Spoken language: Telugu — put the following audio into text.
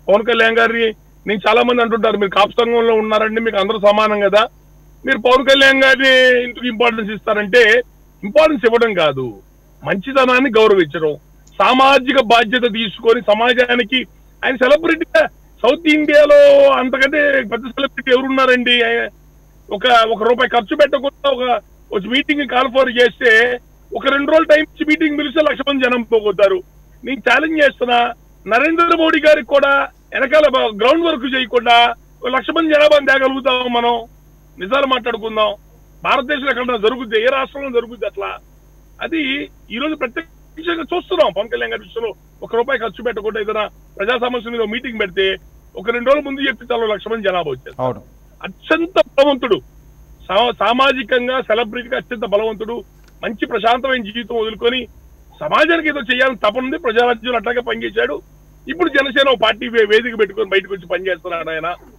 పవన్ కళ్యాణ్ గారిని నేను చాలా మంది అంటుంటారు మీరు కాపు సంఘంలో ఉన్నారండి మీకు అందరూ సమానం కదా మీరు పవన్ కళ్యాణ్ గారిని ఇంటికి ఇంపార్టెన్స్ ఇస్తారంటే ఇంపార్టెన్స్ ఇవ్వడం కాదు మంచితనాన్ని గౌరవించడం సామాజిక బాధ్యత తీసుకొని సమాజానికి ఆయన సెలబ్రిటీగా సౌత్ ఇండియాలో అంతకంటే పెద్ద సెలబ్రిటీ ఎవరున్నారండి ఆయన ఒక ఒక రూపాయి ఖర్చు పెట్టకుండా ఒక ఒక మీటింగ్ కాల్ఫర్ చేస్తే ఒక రెండు రోజులు టైం ఇచ్చి మీటింగ్ పిలిస్తే లక్ష మంది జనం పోగొట్టారు నేను ఛాలెంజ్ చేస్తున్నా నరేంద్ర మోడీ గారికి కూడా వెనకాల గ్రౌండ్ వర్క్ చేయకుండా ఒక లక్ష మంది జనాభాని తేగలుగుతాం మనం నిజాలు మాట్లాడుకుందాం భారతదేశంలో ఎక్కడ జరుగుద్ది ఏ రాష్ట్రంలో జరుగుద్ది అట్లా అది ఈ రోజు ప్రత్యక్షంగా చూస్తున్నాం పవన్ కళ్యాణ్ గారి విషయంలో ఒక రూపాయి ఖర్చు పెట్టకుండా ఏదైనా ప్రజా సమస్య మీద మీటింగ్ పెడితే ఒక రెండు రోజుల ముందు చెప్తే చాలా లక్ష మంది జనాభా వచ్చారు అవును అత్యంత బలవంతుడు సా- సామాజికంగా సెలబ్రిటీగా అత్యంత బలవంతుడు మంచి ప్రశాంతమైన జీవితం వదులుకొని సమాజానికి ఏదో చేయాలని తపన ఉంది ప్రజారాజ్యంలో అట్లాగే పనిచేశాడు ఇప్పుడు జనసేన ఓ పార్టీ వే- వేదిక పెట్టుకొని బయటకు వచ్చి పనిచేస్తున్నాడు ఆయన